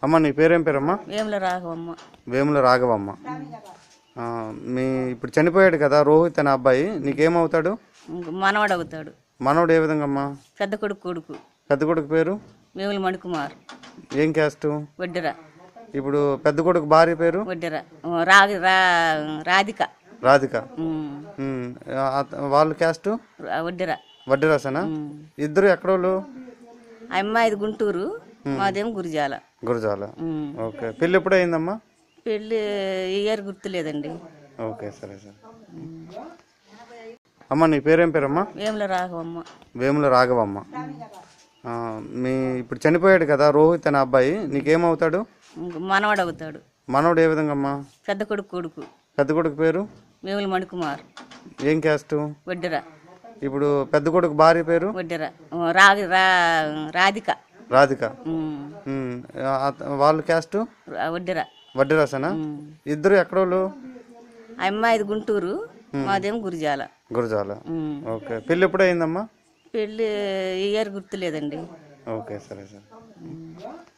అమ్మ నీ పేరేం పేరమ్మా వేముల రాఘవమ్మ వేముల రాఘవమ్మ ఆ, మీ ఇప్పుడు చనిపోయాడు కదా రోహిత్ అనే అబ్బాయి నీకేమవుతాడు ఇంక మనవడు అవుతాడు మనోడు ఏ విధంగా అమ్మా పెద్ద కొడుకు కొడుకు పెద్ద కొడుకు పేరు వేముల మణికుమార్ ఏం క్యాస్టు వడ్డెర ఇప్పుడు పెద్ద కొడుకు భార్య పేరు వడ్డెర రాగి రా రాధిక రాధిక ఉమ్. ఉమ్, ఆ- వాళ్ళ క్యాస్టు రా- వడ్డెర వడ్డీరాసనా ఇద్దరు ఎక్కడోళ్ళు ఆ అమ్మాయిది గుంటూరు మాదేమో గురిజాల గురజాల ఉమ్. ఓకే పెళ్ళి ఎప్పుడు అయిందమ్మా పెళ్ళి ఇయర్ గుర్తులేదండి ఓకే సరే సరే అమ్మ నీ పేరేం పేరమ్మా వేముల రాఘవమ్మ వేముల రాఘవమ్మ ఆ, మీ ఇప్పుడు చనిపోయాడు కదా రోహిత్ అనే అబ్బాయి నీకేమవుతాడు ఇంక మనవడు అవుతాడు మనోడు ఏ విధంగా అమ్మా పెద్ద కొడుకు కొడుకు పెద్ద కొడుకు పేరు వేముల మణికుమార్ ఏం క్యాస్టు వడ్డెర ఇప్పుడు పెద్ద కొడుకు భార్య పేరు వడ్డెర రాగి రా రాధిక రాధిక ఉమ్. ఉమ్, ఆ- వాళ్ళ క్యాస్టు రా- వడ్డెర వడ్డీరాసనా ఇద్దరు ఎక్కడోళ్ళు ఆ అమ్మాయిది గుంటూరు మాదేమో గురిజాల గురజాల ఉమ్. ఓకే పెళ్ళి ఎప్పుడు అయిందమ్మా పెళ్ళి ఇయర్ గుర్తులేదండి ఓకే సరే సరే